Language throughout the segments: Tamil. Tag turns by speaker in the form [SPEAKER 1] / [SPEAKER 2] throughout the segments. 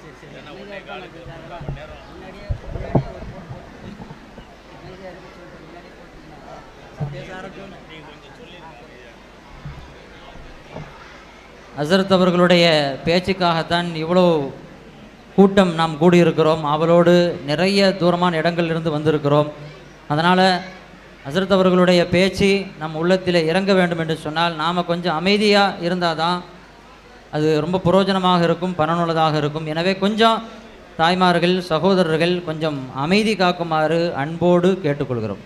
[SPEAKER 1] ஹசரத் அவர்களுடைய பேச்சுக்காகத்தான் இவ்வளோ கூட்டம் நாம் கூடியிருக்கிறோம் அவளோடு நிறைய தூரமான இடங்களிலிருந்து வந்திருக்கிறோம் அதனால் ஹசரத் அவர்களுடைய பேச்சு நம் உள்ளத்தில் இறங்க வேண்டும் என்று சொன்னால் நாம் கொஞ்சம் அமைதியாக இருந்தால் தான் அது ரொம்ப புரோஜனமாக இருக்கும் பலனுள்ளதாக இருக்கும் எனவே கொஞ்சம் தாய்மார்கள் சகோதரர்கள் கொஞ்சம் அமைதி காக்குமாறு அன்போடு கேட்டுக்கொள்கிறோம்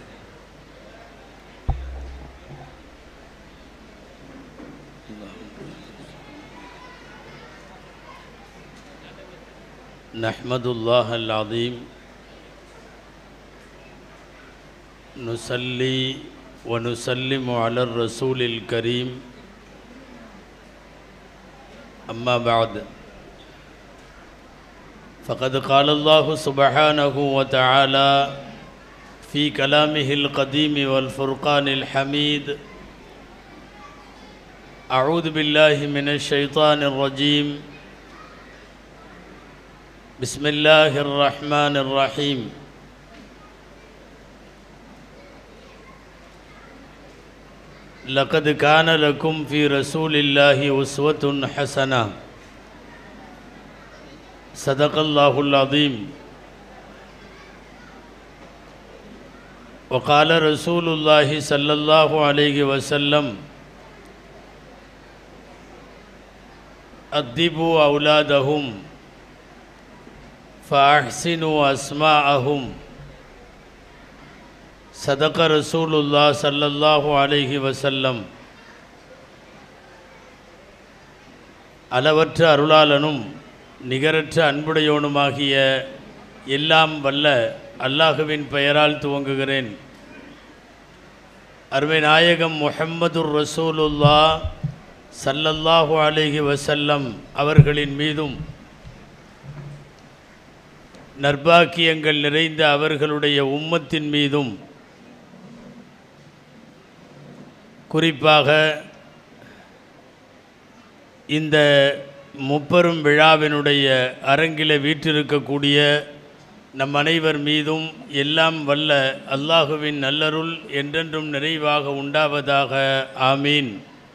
[SPEAKER 2] نحمد الله العظيم نصلي ونسلم على الرسول الكريم أما بعد فقد قال الله سبحانه وتعالى في كلامه القديم والفرقان الحميد أعوذ بالله من الشيطان الرجيم بسم الله الرحمن الرحيم لقد كان لكم في رسول الله أسوة حسنة صدق الله العظيم وقال رسول الله صلى الله عليه وسلم أدبوا أولادهم فأحسنوا أسماءهم صدق رسول الله صلى الله عليه وسلم அளவற்ற அருளாளனும் நிகரற்ற அன்புடையோனுமாகிய எல்லாம் வல்ல அல்லாஹுவின் பெயரால் துவங்குகிறேன் அருமை நாயகம் முஹம்மதுர் ரசூலுல்லா சல்லல்லாஹு அலைஹி வசல்லம் அவர்களின் மீதும் நற்பாக்கியங்கள் நிறைந்த அவர்களுடைய உம்மத்தின் மீதும் குறிப்பாக இந்த முப்பெரும் விழாவினுடைய அரங்கில வீற்றிருக்கக்கூடிய நம் அனைவர் மீதும் எல்லாம் வல்ல அல்லாஹுவின் நல்லருள் என்றென்றும் நிறைவாக உண்டாவதாக ஆமீன்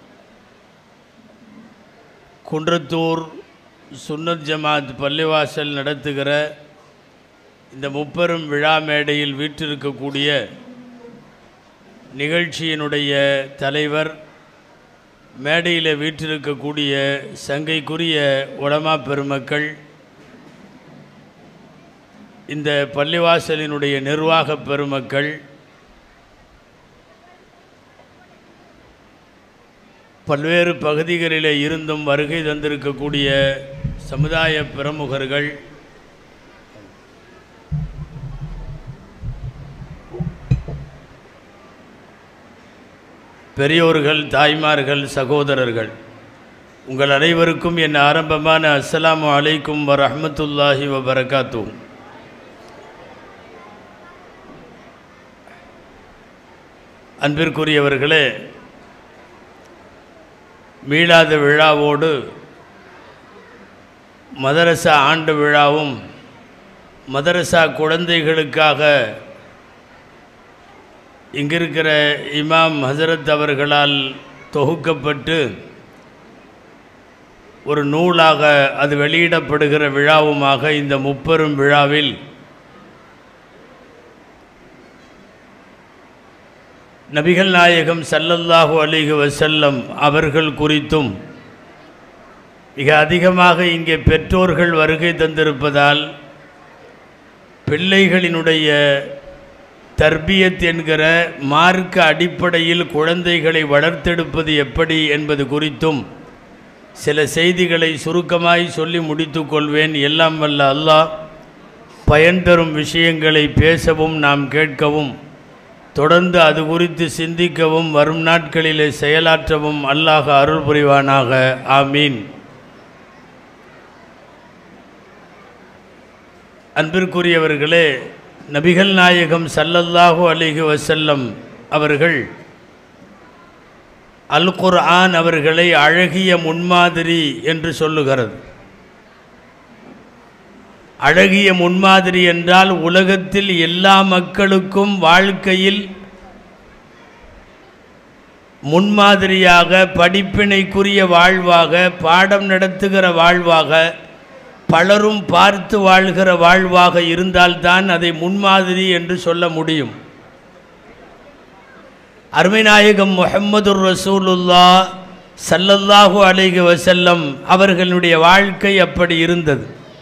[SPEAKER 2] குன்றத்தூர் சுன்னத் ஜமாத் பள்ளிவாசல் நடத்துகிற இந்த முப்பெரும் விழா மேடையில் வீற்றிருக்கக்கூடிய நிகழ்ச்சியினுடைய தலைவர் மேடையில் வீற்றிருக்கக்கூடிய சங்கைக்குரிய உலமா பெருமக்கள் இந்த பள்ளிவாசலினுடைய நிர்வாக பெருமக்கள் பல்வேறு பகுதிகளிலே இருந்தும் வருகை தந்திருக்கக்கூடிய சமுதாய பிரமுகர்கள் பெரியோர்கள் தாய்மார்கள் சகோதரர்கள் உங்கள் அனைவருக்கும் என் ஆரம்பமான அஸ்ஸலாமு அலைக்கும் வ ரஹ்மத்துல்லாஹி வ பரகாத்து அன்பிற்குரியவர்களே மீளாத விழாவோடு மதரசா ஆண்டு விழாவும் மதரசா குழந்தைகளுக்காக இங்கிருக்கிற இமாம் ஹசரத் அவர்களால் தொகுக்கப்பட்டு ஒரு நூலாக அது வெளியிடப்படுகிற விழாவுமாக இந்த முப்பெரும் விழாவில் நபிகள் நாயகம் சல்லல்லாஹு அலிஹி வசல்லம் அவர்கள் குறித்தும் மிக அதிகமாக இங்கே பெற்றோர்கள் வருகை தந்திருப்பதால் பிள்ளைகளினுடைய தர்பியத் என்கிற மார்க்க அடிப்படையில் குழந்தைகளை வளர்த்தெடுப்பது எப்படி என்பது குறித்தும் சில செய்திகளை சுருக்கமாய் சொல்லி முடித்துக் கொள்வேன் எல்லாம் வல்ல அல்லாஹ் பயன் தரும் விஷயங்களை பேசவும் நாம் கேட்கவும் தொடர்ந்து அது குறித்து சிந்திக்கவும் வரும் நாட்களிலே செயலாற்றவும் அல்லாஹ் அருள் புரிவானாக ஆமீன் அன்பிற்குரியவர்களே நபிகள் நாயகம் சல்லல்லாஹு அலிஹி வசல்லம் அவர்கள் அல் குர்ஆன் அவர்களை அழகிய முன்மாதிரி என்று சொல்லுகிறது அழகிய முன்மாதிரி என்றால் உலகத்தில் எல்லா மக்களுக்கும் வாழ்க்கையில் முன்மாதிரியாக படிப்பினைக்குரிய வாழ்வாக பாடம் நடத்துகிற வாழ்வாக பலரும் பார்த்து வாழ்கிற வாழ்வாக இருந்தால்தான் அதை முன்மாதிரி என்று சொல்ல முடியும் அருமைநாயகம் முஹம்மதுர் ரசூலுல்லா சல்லல்லாஹு அலைஹி வஸல்லம் அவர்களுடைய வாழ்க்கை அப்படி இருந்தது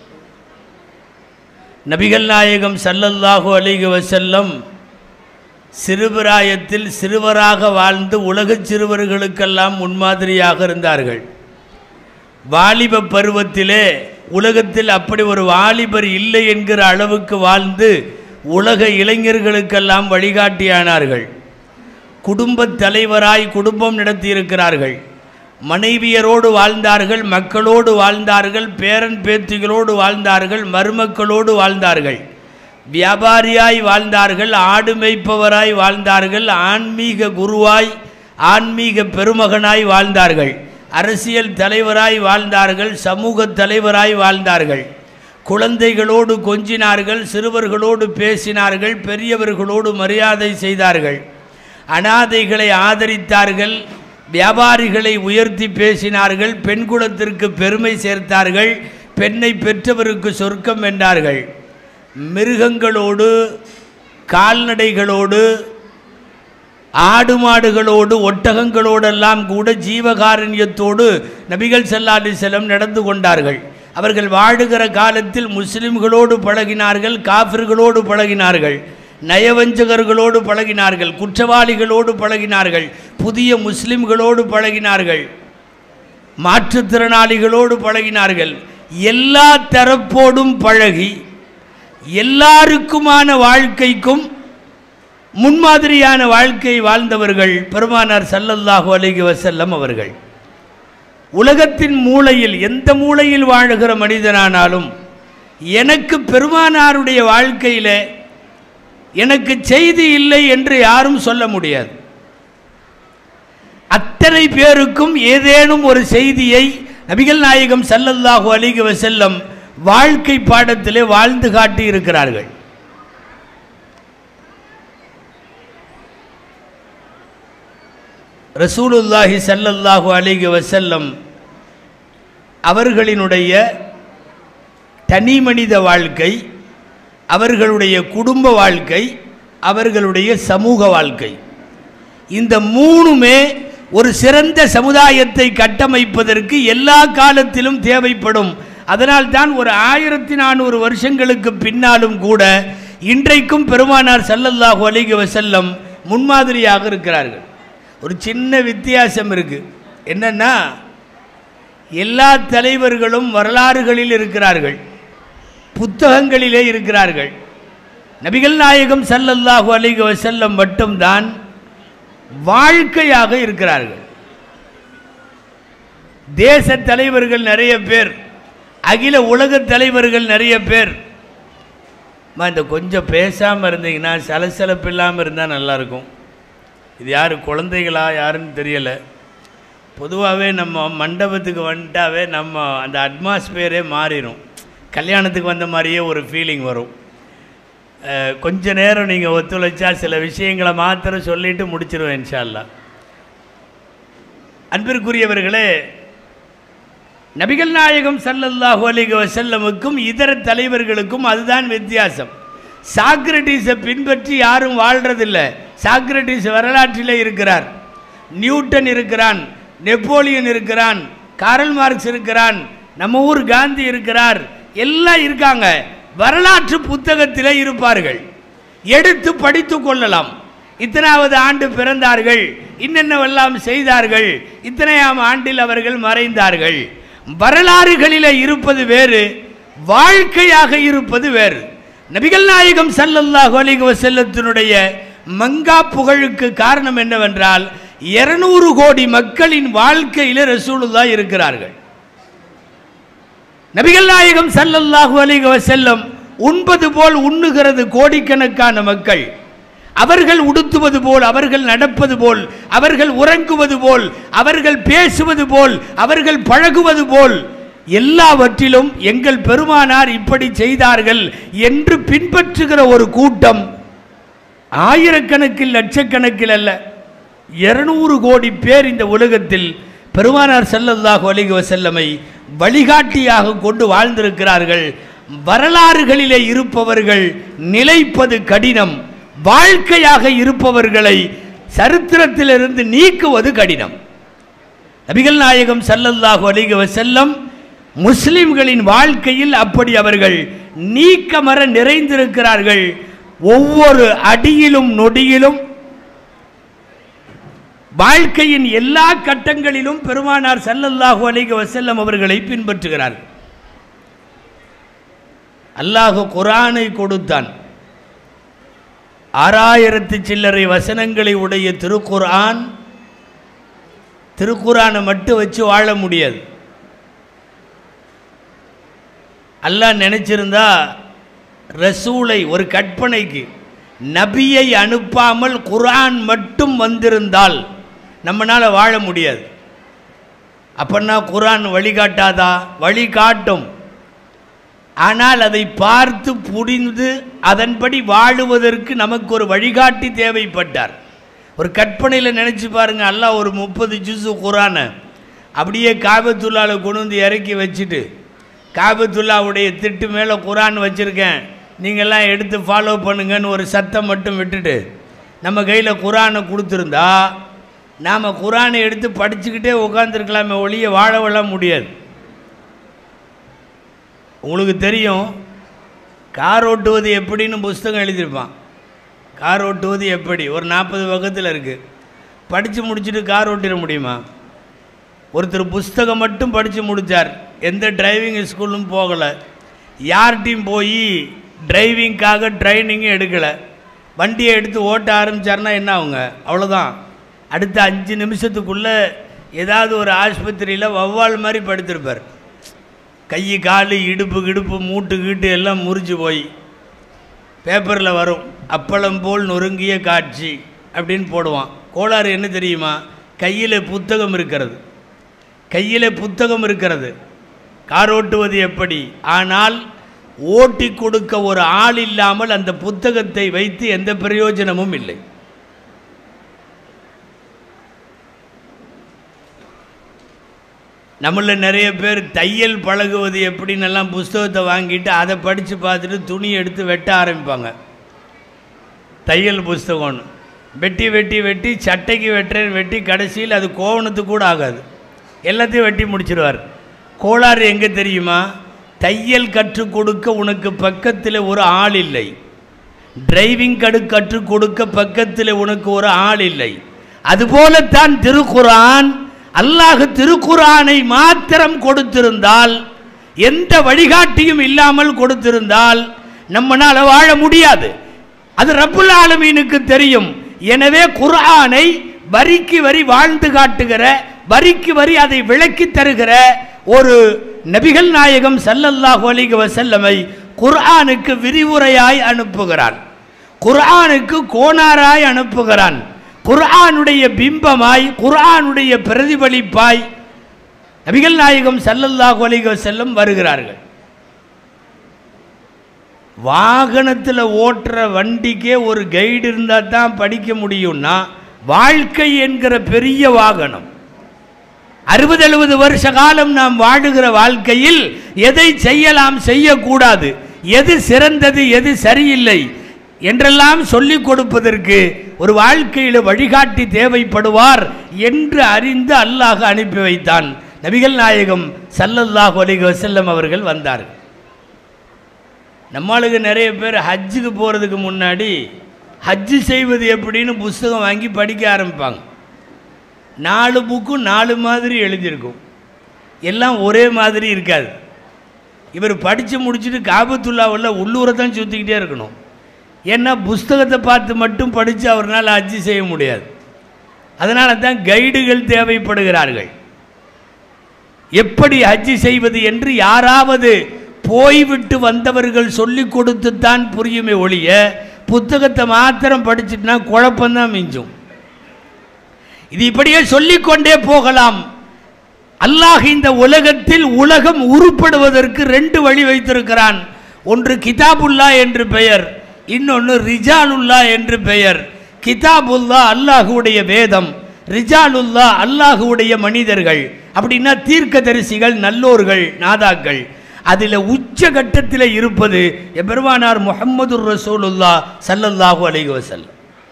[SPEAKER 2] நபிகள் நாயகம் சல்லல்லாஹு அலைஹி வஸல்லம் சிறுபிராயத்தில் சிறுவராக வாழ்ந்து உலகச் சிறுவர்களுக்கெல்லாம் முன்மாதிரியாக இருந்தார்கள் வாலிப பருவத்திலே உலகத்தில் அப்படி ஒரு வாலிபர் இல்லை என்கிற அளவுக்கு வாழ்ந்து உலக இளைஞர்களுக்கெல்லாம் வழிகாட்டியானார்கள் குடும்பத் தலைவராய் குடும்பம் நடத்தியிருக்கிறார்கள் மனைவியரோடு வாழ்ந்தார்கள் மக்களோடு வாழ்ந்தார்கள் பேரன் பேத்திகளோடு வாழ்ந்தார்கள் மருமக்களோடு வாழ்ந்தார்கள் வியாபாரியாய் வாழ்ந்தார்கள் ஆடு மேய்ப்பவராய் வாழ்ந்தார்கள் ஆன்மீக குருவாய் ஆன்மீக பெருமகனாய் வாழ்ந்தார்கள் அரசியல் தலைவராய் வாழ்ந்தார்கள் சமூக தலைவராய் வாழ்ந்தார்கள் குழந்தைகளோடு கொஞ்சினார்கள் சிறுவர்களோடு பேசினார்கள் பெரியவர்களோடு மரியாதை செய்தார்கள் அனாதைகளை ஆதரித்தார்கள் வியாபாரிகளை உயர்த்தி பேசினார்கள் பெண்குலத்திற்கு பெருமை சேர்த்தார்கள் பெண்ணை பெற்றவருக்கு சொர்க்கம் என்றார்கள் மிருகங்களோடு கால்நடைகளோடு ஆடு மாடுகளோடு ஒட்டகங்களோடெல்லாம் கூட ஜீவகாரண்யத்தோடு நபிகள் ஸல்லல்லாஹு அலைஹி வஸல்லம் நடந்து கொண்டார்கள் அவர்கள் வாழுகிற காலத்தில் முஸ்லிம்களோடு பழகினார்கள் காஃபிர்களோடு பழகினார்கள் நயவஞ்சகர்களோடு பழகினார்கள் குற்றவாளிகளோடு பழகினார்கள் புதிய முஸ்லிம்களோடு பழகினார்கள் மாற்றுத்திறனாளிகளோடு பழகினார்கள் எல்லா தரப்போடும் பழகி எல்லாருக்குமான வாழ்க்கைக்கும் முன்மாதிரியான வாழ்க்கை வாழ்ந்தவர்கள் பெருமானார் ஸல்லல்லாஹு அலைஹி வஸல்லம் அவர்கள் உலகத்தின் மூலையில் எந்த மூலையில் வாழுகிற மனிதனானாலும் எனக்கு பெருமானாருடைய வாழ்க்கையில் எனக்கு செய்தி இல்லை என்று யாரும் சொல்ல முடியாது அத்தனை பேருக்கும் ஏதேனும் ஒரு செய்தியை நபிகள் நாயகம் ஸல்லல்லாஹு அலைஹி வஸல்லம் வாழ்க்கை பாடத்திலே வாழ்ந்து காட்டி இருக்கிறார்கள் ரசூலுல்லாஹி ஸல்லல்லாஹு அலைஹி வஸல்லம் அவர்களினுடைய தனி மனித வாழ்க்கை அவர்களுடைய குடும்ப வாழ்க்கை அவர்களுடைய சமூக வாழ்க்கை இந்த மூணுமே ஒரு சிறந்த சமுதாயத்தை கட்டமைப்பதற்கு எல்லா காலத்திலும் தேவைப்படும் அதனால்தான் ஒரு ஆயிரத்தி நானூறு வருஷங்களுக்கு பின்னாலும் கூட இன்றைக்கும் பெருமானார் ஸல்லல்லாஹு அலைஹி வஸல்லம் முன்மாதிரியாக இருக்கிறார்கள் ஒரு சின்ன வித்தியாசம் இருக்கு என்னன்னா எல்லா தலைவர்களும் வரலாறுகளில் இருக்கிறார்கள் புத்தகங்களிலே இருக்கிறார்கள் நபிகள் நாயகம் ஸல்லல்லாஹு அலைஹி வஸல்லம் மட்டும்தான் வாழ்க்கையாக இருக்கிறார்கள் தேச தலைவர்கள் நிறைய பேர் அகில உலக தலைவர்கள் நிறைய பேர் அம்மா, இந்த கொஞ்சம் பேசாமல் இருந்தீங்கன்னா சலசலப்பு இல்லாமல் இருந்தால் நல்லாயிருக்கும் இது யார் குழந்தைகளா யாருன்னு தெரியலை பொதுவாகவே நம்ம மண்டபத்துக்கு வந்துட்டாவே நம்ம அந்த அட்மாஸ்பியரே மாறிடும் கல்யாணத்துக்கு வந்த மாதிரியே ஒரு ஃபீலிங் வரும் அஹ், கொஞ்ச நேரம் நீங்கள் ஒத்துழைச்சா சில விஷயங்களை மாத்திரம் சொல்லிட்டு முடிச்சிருவேன் இன்ஷா அல்லாஹ் அன்பிற்குரியவர்களே நபிகள் நாயகம் ஸல்லல்லாஹு அலைஹி வஸல்லமுக்கும் இதர தலைவர்களுக்கும் அதுதான் வித்தியாசம் சாக்ரட்டிஸை பின்பற்றி யாரும் வாழ்றதில்ல சாக்ரட்டிஸ் வரலாற்றிலே இருக்கிறார் நியூட்டன் இருக்கிறான் நெப்போலியன் இருக்கிறான் காரல் மார்க்ஸ் இருக்கிறான் நம்ம ஊர் காந்தி இருக்கிறார் எல்லாம் இருக்காங்க வரலாற்று புத்தகத்திலே இருப்பார்கள் எடுத்து படித்து கொள்ளலாம் இத்தனாவது ஆண்டு பிறந்தார்கள் இன்னென்னவெல்லாம் செய்தார்கள் இத்தனையாம் ஆண்டில் அவர்கள் மறைந்தார்கள் வரலாறுகளிலே இருப்பது வேறு வாழ்க்கையாக இருப்பது வேறு நபிகள் நாயகம் ஸல்லல்லாஹு அலைஹி வஸல்லத்தினுடைய மங்கா புகழுக்கு காரணம் என்னவென்றால் 200 கோடி மக்களின் வாழ்க்கையிலே ரசூலுல்லாஹ் இருக்கிறார்கள் நபிகள் நாயகம் ஸல்லல்லாஹு அலைஹி வஸல்லம் உண்பது போல் உண்ணுகிறது கோடிக்கணக்கான மக்கள் அவர்கள் உடுத்துவது போல் அவர்கள் நடப்பது போல் அவர்கள் உறங்குவது போல் அவர்கள் பேசுவது போல் அவர்கள் பழகுவது போல் எல்லாவற்றிலும் எங்கள் பெருமானார் இப்படி செய்தார்கள் என்று பின்பற்றுகிற ஒரு கூட்டம் ஆயிரக்கணக்கில் லட்சக்கணக்கில் அல்ல இருநூறு கோடி பேர் இந்த உலகத்தில் பெருமானார் ஸல்லல்லாஹு அலைஹி வஸல்லமை வழிகாட்டியாக கொண்டு வாழ்ந்திருக்கிறார்கள் வரலாறுகளிலே இருப்பவர்கள் நிலைப்பது கடினம் வாழ்க்கையாக இருப்பவர்களை சரித்திரத்திலிருந்து நீக்குவது கடினம் நபிகள் நாயகம் ஸல்லல்லாஹு அலைஹி வஸல்லம் முஸ்லிம்களின் வாழ்க்கையில் அப்படி அவர்கள் நீக்கமர நிறைந்திருக்கிறார்கள் ஒவ்வொரு அடியிலும் நொடியிலும் வாழ்க்கையின் எல்லா கட்டங்களிலும் பெருமானார் ஸல்லல்லாஹு அலைஹி வஸல்லம் அவர்களை பின்பற்றுகிறார் அல்லாஹ் குர்ஆனை கொடுத்தான் ஆறாயிரத்து சில்லறை வசனங்களை உடைய திருக்குர்ஆன் திருக்குர்ஆனை மட்டும் வச்சு வாழ முடியாது அல்லாஹ் நினைச்சிருந்தா ரசூலை ஒரு கற்பனைக்கு நபியை அனுப்பாமல் குர்ஆன் மட்டும் வந்திருந்தால் நம்மனால வாழ முடியாது அப்பன்னா குர்ஆன் வழிகாட்டாதா வழிகாட்டும் ஆனால் அதை பார்த்து புரிந்து அதன்படி வாழுவதற்கு நமக்கு ஒரு வழிகாட்டி தேவைப்பட்டார் ஒரு கற்பனையில் நினச்சி பாருங்க அல்லாஹ் ஒரு முப்பது ஜூஸு குரானை அப்படியே காபத்துல்லாவில் கொண்டு வந்து இறக்கி வச்சுட்டு காபத்துல்லாவுடைய திட்டு மேலே குரான் வச்சுருக்கேன் நீங்கள்லாம் எடுத்து ஃபாலோ பண்ணுங்கன்னு ஒரு சத்தம் மட்டும் விட்டுட்டு நம்ம கையில் குரானை கொடுத்துருந்தா நாம் குரானை எடுத்து படிச்சுக்கிட்டே உட்காந்துருக்கலாமே ஒழிய வாழவெல்லாம் முடியாது உங்களுக்கு தெரியும் கார் ஓட்டுவது எப்படின்னு புஸ்தகம் எழுதியிருப்பான் கார் ஓட்டுவது எப்படி ஒரு நாற்பது பக்கத்தில் இருக்குது படித்து முடிச்சுட்டு கார் ஓட்டிட முடியுமா ஒருத்தர் புஸ்தகம் மட்டும் படித்து முடித்தார் எந்த டிரைவிங் ஸ்கூலும் போகலை யார்கிட்டையும் போய் டிரைவிங்காக ட்ரைனிங்கும் எடுக்கலை வண்டியை எடுத்து ஓட்ட ஆரம்பித்தார்னா என்ன ஆகுங்க அவ்வளோதான் அடுத்த அஞ்சு நிமிஷத்துக்குள்ளே ஏதாவது ஒரு ஆஸ்பத்திரியில் வவ்வால் மாதிரி படுத்திருப்பார் கை காலு இடுப்பு கிடுப்பு மூட்டு கீட்டு எல்லாம் முறிஞ்சு போய் பேப்பரில் வரும் அப்பளம் போல் நொறுங்கிய காட்சி அப்படின்னு போடுவான் கோளாறு என்ன தெரியுமா கையில் புத்தகம் இருக்கிறது கையில் புத்தகம் இருக்கிறது கார் ஓட்டுவது எப்படி ஆனால் ஓட்டி கொடுக்க ஒரு ஆள் இல்லாமல் அந்த புத்தகத்தை வைத்து எந்த பிரயோஜனமும் இல்லை நம்மள நிறைய பேர் தையல் பழகுவது எப்படின்னு எல்லாம் புஸ்தகத்தை வாங்கிட்டு அதை படித்து பார்த்துட்டு துணி எடுத்து வெட்ட ஆரம்பிப்பாங்க தையல் புஸ்தகம்னு வெட்டி வெட்டி வெட்டி சட்டைக்கு வெட்டுறேன் வெட்டி கடைசியில் அது கோவணத்துக்கு கூட ஆகாது எல்லாத்தையும் வெட்டி முடிச்சிருவார் கோளாறு எங்கே தெரியுமா தையல் கற்றுக் கொடுக்க உனக்கு பக்கத்தில் ஒரு ஆள் இல்லை டிரைவிங் கடு கற்றுக் கொடுக்க பக்கத்தில் உனக்கு ஒரு ஆள் இல்லை அதுபோலத்தான் திருக்குரான் அல்லாஹ் திருக்குரானை மாத்திரம் கொடுத்திருந்தால் எந்த வழிகாட்டியும் இல்லாமல் கொடுத்திருந்தால் நம்மளால வாழ முடியாது அது ரப்புல் ஆலமீனுக்கு தெரியும் எனவே குர்ஆனை வரிக்கு வரி வாழ்ந்து காட்டுகிற வரிக்கு வரி அதை விளக்கி தருகிற ஒரு நபிகள் நாயகம் ஸல்லல்லாஹு அலைஹி வஸல்லமை குர்ஆனுக்கு விரிவுரையாய் அனுப்புகிறான் குர்ஆனுக்கு கோணாராய் அனுப்புகிறான் குர்ஆனுடைய பிம்பமாய் குர்ஆனுடைய பிரதிபலிப்பாய் நபிகள் நாயகம் ஸல்லல்லாஹு அலைஹி வஸல்லம் வருகிறார்கள் வாகனத்தில் ஓட்டுற வண்டிக்கே ஒரு கைடு இருந்தால் தான் படிக்க முடியும்னா வாழ்க்கை என்கிற பெரிய வாகனம் அறுபது எழுபது வருஷ காலம் நாம் வாழுகிற வாழ்க்கையில் எதை செய்யலாம் செய்யக்கூடாது எது சிறந்தது எது சரியில்லை என்றெல்லாம் சொல்லிக் கொடுப்பதற்கு ஒரு வாழ்க்கையில் வழிகாட்டி தேவைப்படுவார் என்று அறிந்து அல்லாஹ் அனுப்பி வைத்தான் நபிகள் நாயகம் ஸல்லல்லாஹு அலைஹி வஸல்லம் அவர்கள் வந்தார்கள் நம்மளுக்கு நிறைய பேர் ஹஜ்ஜுக்கு போகிறதுக்கு முன்னாடி ஹஜ்ஜு செய்வது எப்படின்னு புஸ்தகம் வாங்கி படிக்க ஆரம்பிப்பாங்க நாலு புக்கும் நாலு மாதிரி எழுதியிருக்கும் எல்லாம் ஒரே மாதிரி இருக்காது இவர் படித்து முடிச்சுட்டு காபத்துல்லாவில் உள்ளூரை தான் சுற்றிக்கிட்டே இருக்கணும் ஏன்னா புஸ்தகத்தை பார்த்து மட்டும் படித்து அவரால் ஹஜ்ஜு செய்ய முடியாது அதனால தான் கைடுகள் தேவைப்படுகிறார்கள் எப்படி ஹஜ்ஜி செய்வது என்று யாராவது போய்விட்டு வந்தவர்கள் சொல்லி கொடுத்துத்தான் புரியுமே ஒழிய புத்தகத்தை மாத்திரம் படிச்சுட்டுனா குழப்பம்தான் மிஞ்சும் இது இப்படியே சொல்லிக்கொண்டே போகலாம் அல்லாஹ் இந்த உலகத்தில் உலகம் உருப்படுவதற்கு ரெண்டு வழி வைத்திருக்கிறான் ஒன்று கிதாபுல்லா என்று பெயர் இன்னொன்று ரிஜாலுல்லா என்று பெயர் கிதாபுல்லா அல்லாஹுடைய வேதம் ரிஜாலுல்லா அல்லாஹுடைய மனிதர்கள் அப்படின்னா தீர்க்கதரிசிகள் நல்லோர்கள் நாதாக்கள் அதில் உச்சகட்டத்தில் இருப்பது எபெருமானார் முஹம்மது ரசூலுல்லா ஸல்லல்லாஹு அலைஹி வஸல்லம்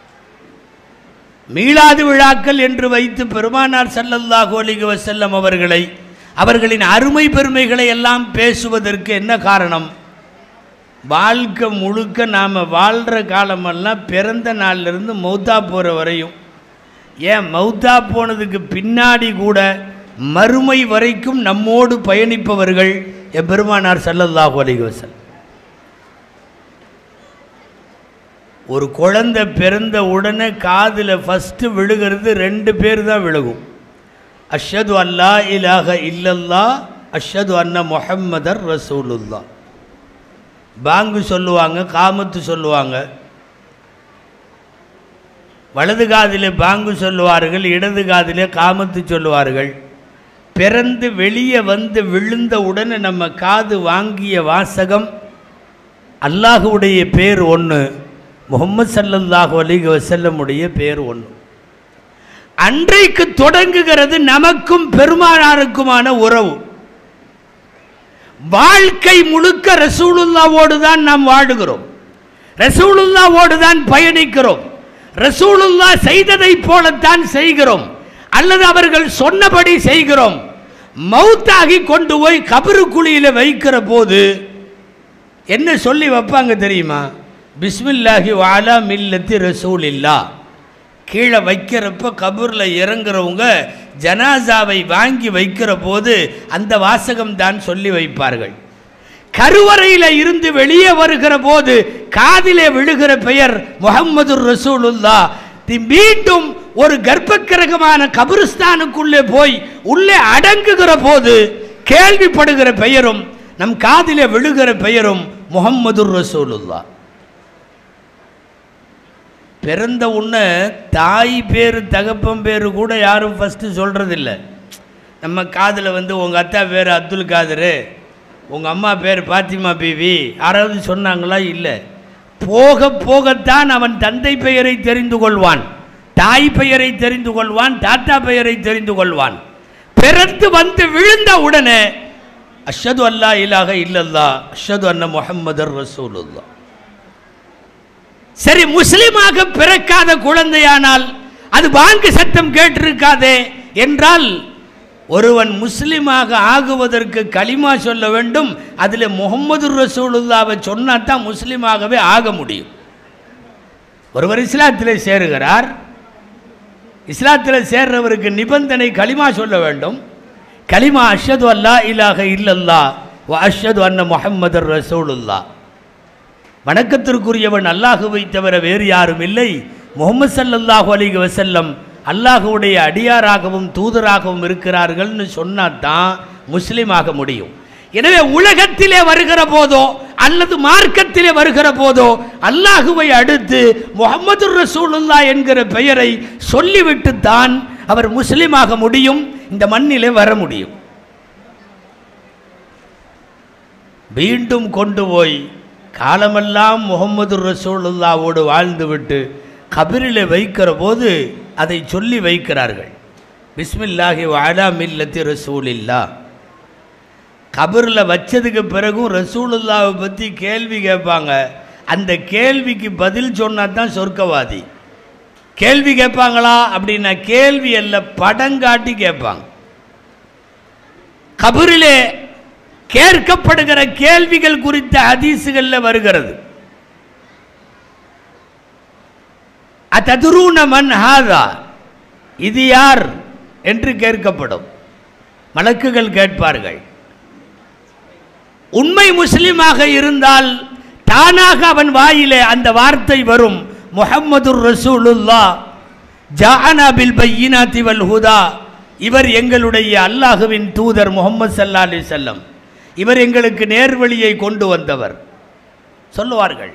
[SPEAKER 2] மீளாது விழாக்கள் என்று வைத்து பெருமானார் ஸல்லல்லாஹு அலைஹி வஸல்லம் அவர்களை அவர்களின் அருமை பெருமைகளை எல்லாம் பேசுவதற்கு என்ன காரணம் வாழ்க்கை முழுக்க நாம் வாழ்கிற காலமெல்லாம் பிறந்த நாள்லேருந்து மௌத்தா போகிற வரையும் ஏன் மௌத்தா போனதுக்கு பின்னாடி கூட மறுமை வரைக்கும் நம்மோடு பயணிப்பவர்கள் எம்பெருமானார் ஸல்லல்லாஹு அலைஹி வஸல்லம் ஒரு குழந்தை பிறந்த உடனே காதில் ஃபஸ்ட்டு விழுகிறது ரெண்டு பேர் தான் விழுகும் அஷ்ஹது அல்லா இலாஹ இல்லல்லா அஷ்ஹது அன்ன முஹம்மதர் ரசூலுல்லா பாங்கு சொல்லுவாங்க காமத்து சொல்லுவாங்க வலது காதிலே பாங்கு சொல்லுவார்கள் இடது காதிலே காமத்து சொல்லுவார்கள் பிறந்து வெளியே வந்து விழுந்த உடனே நம்ம காது வாங்கிய வாசகம் அல்லாஹுடைய பேர் ஒன்று முகமது சல்லல்லாஹு அலைஹி வஸல்லமுடைய பேர் ஒன்று அன்றைக்கு தொடங்குகிறது நமக்கும் பெருமானாருக்குமான உறவு வாழ்க்கை முழுக்க ரசூலுல்லாவோடு தான் நாம் வாழுகிறோம் ரசூலுல்லாவோடு தான் பயணிக்கிறோம் ரசூலுல்லா செய்ததைப் போலத்தான் செய்கிறோம் அல்லது அவர்கள் சொன்னபடி செய்கிறோம் மௌத்தாகி கொண்டு போய் கபரு குழியில வைக்கிற போது என்ன சொல்லி வைப்பாங்க தெரியுமா பிஸ்மில்லாஹி வாலா மில்லத்தி ரசூலில்லா கீழே வைக்கிறப்ப கபூரில் இறங்குறவங்க ஜனாசாவை வாங்கி வைக்கிற போது அந்த வாசகம் தான் சொல்லி வைப்பார்கள் கருவறையில் இருந்து வெளியே வருகிற போது காதிலே விழுகிற பெயர் முகம்மது ரசூலுல்லா தி மீண்டும் ஒரு கர்ப்பக்கிரகமான கபிரிஸ்தானுக்குள்ளே போய் உள்ளே அடங்குகிற போது கேள்விப்படுகிற பெயரும் நம் காதிலே விழுகிற பெயரும் முகம்மது ரசூலுல்லா பிறந்த உடனே தாய் பேர் தகப்பன் பேர் கூட யாரும் ஃபஸ்ட்டு சொல்கிறதில்ல நம்ம காதில் வந்து உங்கள் அத்தா பேர் அப்துல் காதரு உங்கள் அம்மா பேர் பாத்திமா பிவி யாராவது சொன்னாங்களா இல்லை போக போகத்தான் அவன் தந்தை பெயரை தெரிந்து கொள்வான் தாய் பெயரை தெரிந்து கொள்வான் தாத்தா பெயரை தெரிந்து கொள்வான் பிறந்து வந்து விழுந்த உடனே அஷ்ஹது அல்லா இலாக இல்லல்லா அஷ்ஹது அன்ன முஹம்மதர் ரசூலுல்லா சரி முஸ்லிமாக பிறக்காத குழந்தையானால் அது பாங்கு சத்தம் கேட்டிருக்காதே என்றால் ஒருவன் முஸ்லிமாக ஆகுவதற்கு களிமா சொல்ல வேண்டும் அதில் முகமது ரசூலுல்லாவை சொன்னா தான் முஸ்லிமாகவே ஆக முடியும் ஒருவர் இஸ்லாத்தில் சேருகிறார் இஸ்லாத்தில் சேர்றவருக்கு நிபந்தனை களிமா சொல்ல வேண்டும் கலிமா அஷ்ஹது அல்லா இலாக இல்லல்லா வ அஷ்ஹது அன்ன முஹம்மதர் ரசூலுல்லா வணக்கத்திற்குரியவன் அல்லாஹுவை தவிர வேறு யாரும் இல்லை முகமது சல்லல்லாஹு அலைஹி வஸல்லம் அல்லாஹுடைய அடியாராகவும் தூதராகவும் இருக்கிறார்கள்னு சொன்னா தான் முஸ்லீம் ஆக முடியும் எனவே உலகத்திலே வருகிற போதோ அல்லது மார்க்கத்திலே வருகிற போதோ அல்லாஹுவை அடுத்து முகமது ரசூலுல்லா என்கிற பெயரை சொல்லிவிட்டு தான் அவர் முஸ்லீமாக முடியும் இந்த மண்ணிலே வர முடியும் மீண்டும் கொண்டு போய் காலமெல்லாம் முகமது ரசூலுல்லாவோடு வாழ்ந்துவிட்டு கபிரில் வைக்கிற போது அதை சொல்லி வைக்கிறார்கள் பிஸ்மில்லாஹி வாலா மில்லத்தி ரசூலில்லா கபரில் வச்சதுக்கு பிறகும் ரசூலுல்லாவை பற்றி கேள்வி கேட்பாங்க அந்த கேள்விக்கு பதில் சொன்னா தான் சொர்க்கவாதி கேள்வி கேட்பாங்களா அப்படின்னா கேள்வி அல்ல படம் காட்டி கேட்பாங்க கபரிலே கேட்கப்படுகிற கேள்விகள் குறித்த ஹதீஸுகளில் வருகிறது அததுரூன மன் ஹாதா இது யார் என்று கேட்கப்படும் மலக்குகள் கேட்பார்கள் உண்மை முஸ்லிமாக இருந்தால் தானாக அவன் வாயிலே அந்த வார்த்தை வரும் முஹம்மது ரசூலுல்லா ஜானா பில் பையினாத்தி வல் ஹுதா இவர் எங்களுடைய அல்லாஹுவின் தூதர் முகமது சல்லா அலி செல்லம் இவர் எங்களுக்கு நேர்வழியை கொண்டு வந்தவர் சொல்லுவார்கள்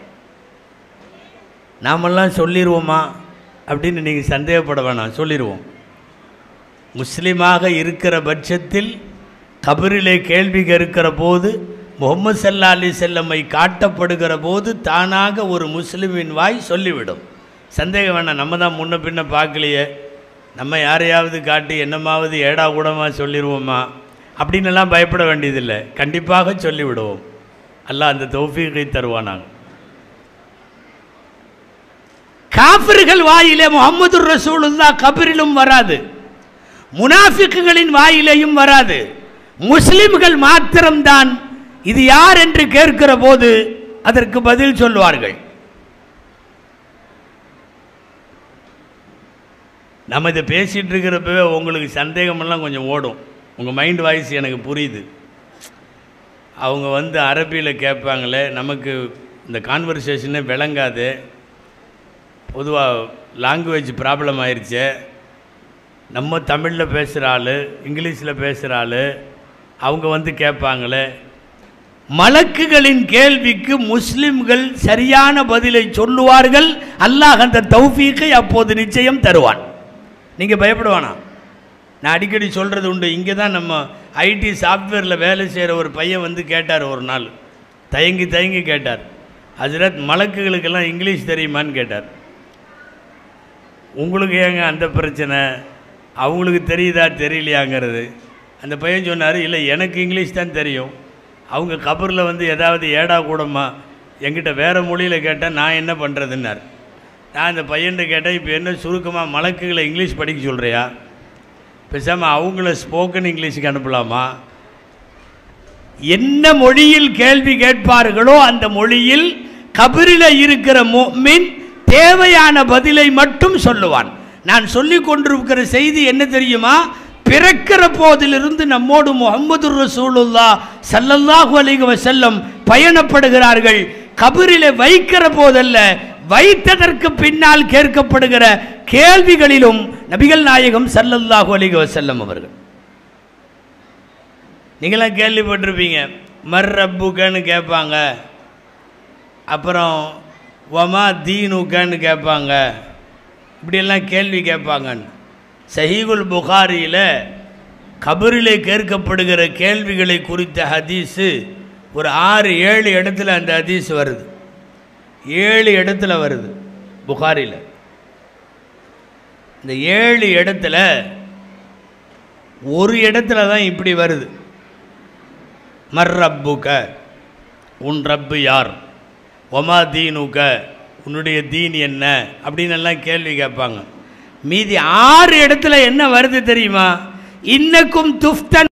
[SPEAKER 2] நாமெல்லாம் சொல்லிடுவோமா அப்படின்னு நீங்கள் சந்தேகப்பட வேணாம் சொல்லிடுவோம் முஸ்லீமாக இருக்கிற பட்சத்தில் கபரிலே கேள்வி கேட்கிற போது முகமது சல்லா அலி செல்லம்மை காட்டப்படுகிற போது தானாக ஒரு முஸ்லிமின் வாய் சொல்லிவிடும் சந்தேகம் வேணாம் நம்ம தான் முன்ன பின்ன பார்க்கலையே நம்ம யாரையாவது காட்டி என்னமாவது ஏடா கூடமா சொல்லிடுவோமா அப்படின்னு எல்லாம் பயப்பட வேண்டியதில்லை கண்டிப்பாக சொல்லிவிடுவோம் அல்லாஹ் அந்த தௌஃபீகை தருவானாங்க காஃபிர்கள் வாயிலே முகமது ரசூலுல்லா கபரிலும் வராது முனாஃபிக்குகளின் வாயிலேயும் வராது முஸ்லிம்கள் மாத்திரம்தான் இது யார் என்று கேட்கிற போது அதற்கு பதில் சொல்வார்கள் நம்ம இதை பேசிகிட்டு இருக்கிறப்பவே உங்களுக்கு சந்தேகமெல்லாம் கொஞ்சம் ஓடும் உங்கள் மைண்ட் வாய்ஸ் எனக்கு புரியுது அவங்க வந்து அரபியில் கேட்பாங்களே நமக்கு இந்த கான்வர்சேஷனே விளங்காது பொதுவாக லாங்குவேஜ் ப்ராப்ளம் ஆயிடுச்சு நம்ம தமிழில் பேசுகிற ஆள் இங்கிலீஷில் பேசுகிற ஆள் அவங்க வந்து கேட்பாங்களே மலக்குகளின் கேள்விக்கு முஸ்லிம்கள் சரியான பதிலை சொல்லுவார்கள் அல்லாஹ் அந்த தௌஃபீக்கை அப்போது நிச்சயம் தருவான் நீங்கள் பயப்படுவானா நான் அடிக்கடி சொல்கிறது உண்டு இங்கே தான் நம்ம ஐடி சாஃப்ட்வேரில் வேலை செய்கிற ஒரு பையன் வந்து கேட்டார் ஒரு நாள் தயங்கி தயங்கி கேட்டார் ஹஜ்ரத் மலக்குகளுக்கெல்லாம் இங்கிலீஷ் தெரியுமான்னு கேட்டார் உங்களுக்கு ஏங்க அந்த பிரச்சனை அவங்களுக்கு தெரியுதா தெரியலையாங்கிறது அந்த பையன் சொன்னார் இல்லை எனக்கு இங்கிலீஷ் தான் தெரியும் அவங்க கபரில் வந்து ஏதாவது ஏடா கூடமா என்கிட்ட வேறு மொழியில் கேட்டால் நான் என்ன பண்ணுறதுன்னார் நான் அந்த பையன்கிட்ட கேட்டேன் இப்போ என்ன சுருக்கமாக மலக்குகளை இங்கிலீஷ் படிக்க சொல்கிறியா பேசாமல் அவங்கள ஸ்போக்கன் இங்கிலீஷுக்கு அனுப்பலாமா என்ன மொழியில் கேள்வி கேட்பார்களோ அந்த மொழியில் கபரில் இருக்கிற முஃமின் தேவையான பதிலை மட்டும் சொல்லுவான் நான் சொல்லிக் கொண்டிருக்கிற செய்தி என்ன தெரியுமா பிறக்கிற போதிலிருந்து நம்மோடு முகமது ரசூலுல்லா சல்லல்லாஹு அலைஹி வஸல்லம் பயணப்படுகிறார்கள் கபரிலே வைக்கிற போதல்ல வைத்ததற்கு பின்னால் கேட்கப்படுகிற கேள்விகளிலும் நபிகள் நாயகம் சல்லல்லாஹு அலைஹி வஸல்லம் அவர்கள் நீங்களாம் கேள்விப்பட்டிருப்பீங்க மர் ரப்புக்கன்னு கேட்பாங்க அப்புறம் வமா தீனுக்கன்னு கேட்பாங்க இப்படியெல்லாம் கேள்வி கேட்பாங்கன்னு சஹீகுல் புகாரியில் கபரிலே கேட்கப்படுகிற கேள்விகளை குறித்த ஹதீஸு ஒரு ஆறு ஏழு இடத்துல அந்த ஹதீஸ் வருது ஏழு இடத்துல வருது புகாரியில் இந்த ஏழு இடத்துல ஒரு இடத்துல தான் இப்படி வருது மர் ரப்புக உன் ரப்பு யார் ஒமா தீனுக உன்னுடைய தீன் என்ன அப்படின்னு எல்லாம் கேள்வி கேட்பாங்க மீதி ஆறு இடத்துல என்ன வருது தெரியுமா இன்னக்கும் துஃப்தன்